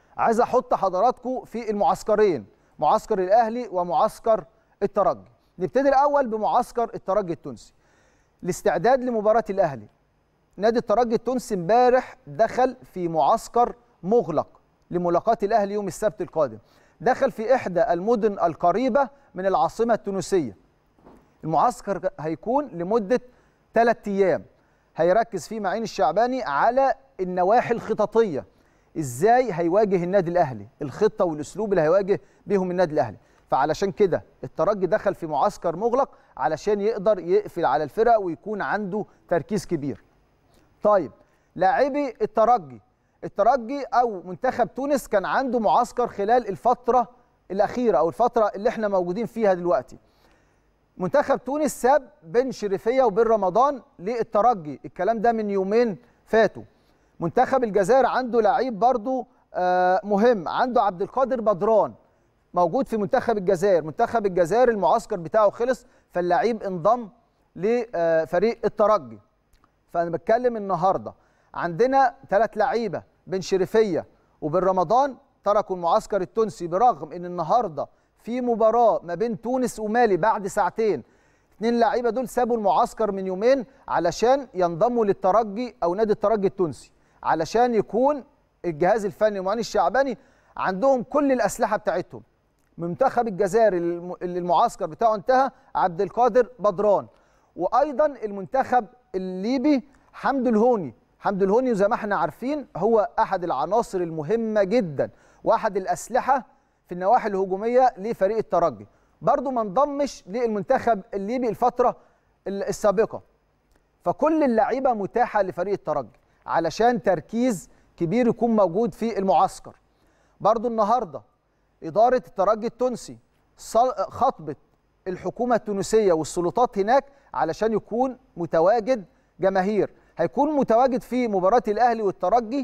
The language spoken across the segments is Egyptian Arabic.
عايز احط حضراتكم في المعسكرين معسكر الاهلي ومعسكر الترجي نبتدي الاول بمعسكر الترجي التونسي الاستعداد لمباراه الاهلي نادي الترجي التونسي امبارح دخل في معسكر مغلق لملاقاه الاهلي يوم السبت القادم دخل في احدى المدن القريبه من العاصمه التونسيه المعسكر هيكون لمده ثلاثة ايام هيركز فيه معين الشعباني على النواحي الخططيه ازاي هيواجه النادي الاهلي الخطه والاسلوب اللي هيواجه بيهم النادي الاهلي فعلشان كده الترجي دخل في معسكر مغلق علشان يقدر يقفل على الفرق ويكون عنده تركيز كبير طيب لاعبي الترجي الترجي او منتخب تونس كان عنده معسكر خلال الفتره الاخيره او الفتره اللي احنا موجودين فيها دلوقتي منتخب تونس ساب بن شريفيه وبن رمضان للترجي الكلام ده من يومين فاتوا منتخب الجزائر عنده لعيب برضو آه مهم عنده عبد القادر بدران موجود في منتخب الجزائر منتخب الجزائر المعسكر بتاعه خلص فاللعيب انضم لفريق الترجي فانا بتكلم النهارده عندنا ثلاث لعيبه بن شريفيه وبن رمضان تركوا المعسكر التونسي برغم ان النهارده في مباراه ما بين تونس ومالي بعد ساعتين اثنين لعيبه دول سابوا المعسكر من يومين علشان ينضموا للترجي او نادي الترجي التونسي علشان يكون الجهاز الفني ومعين الشعباني عندهم كل الاسلحه بتاعتهم منتخب الجزائر اللي المعسكر بتاعه انتهى عبد القادر بدران وايضا المنتخب الليبي حمد الهوني حمد الهوني زي ما احنا عارفين هو احد العناصر المهمه جدا واحد الاسلحه في النواحي الهجوميه لفريق الترجي برضه ما انضمش للمنتخب الليبي الفتره السابقه فكل اللعيبه متاحه لفريق الترجي علشان تركيز كبير يكون موجود في المعسكر برضه النهارده اداره الترجي التونسي خطبت الحكومه التونسيه والسلطات هناك علشان يكون متواجد جماهير هيكون متواجد في مباراه الاهلي والترجي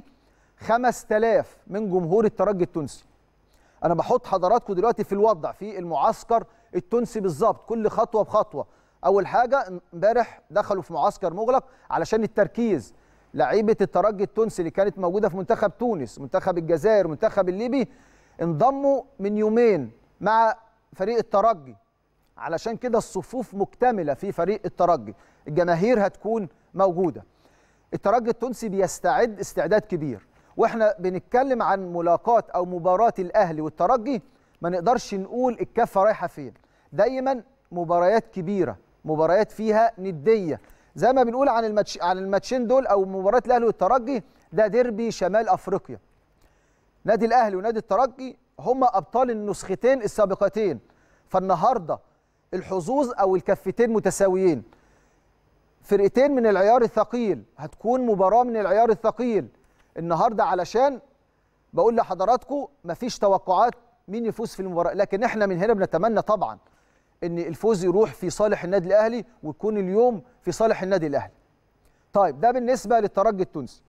5000 من جمهور الترجي التونسي انا بحط حضراتكم دلوقتي في الوضع في المعسكر التونسي بالظبط كل خطوه بخطوه اول حاجه امبارح دخلوا في معسكر مغلق علشان التركيز لعيبه الترجي التونسي اللي كانت موجوده في منتخب تونس منتخب الجزائر منتخب الليبي انضموا من يومين مع فريق الترجي علشان كده الصفوف مكتمله في فريق الترجي الجماهير هتكون موجوده الترجي التونسي بيستعد استعداد كبير واحنا بنتكلم عن ملاقاه او مباراه الاهلي والترجي ما نقدرش نقول الكفه رايحه فين دايما مباريات كبيره مباريات فيها نديه زي ما بنقول عن الماتش عن الماتشين دول او مباراه الاهلي والترجي ده ديربي شمال افريقيا نادي الاهلي ونادي الترجي هما ابطال النسختين السابقتين فالنهارده الحظوظ او الكفتين متساويين فرقتين من العيار الثقيل هتكون مباراه من العيار الثقيل النهارده علشان بقول لحضراتكم مفيش توقعات مين يفوز في المباراه لكن احنا من هنا بنتمنى طبعا ان الفوز يروح في صالح النادي الاهلي ويكون اليوم في صالح النادي الاهلي طيب ده بالنسبه للترجي التونسي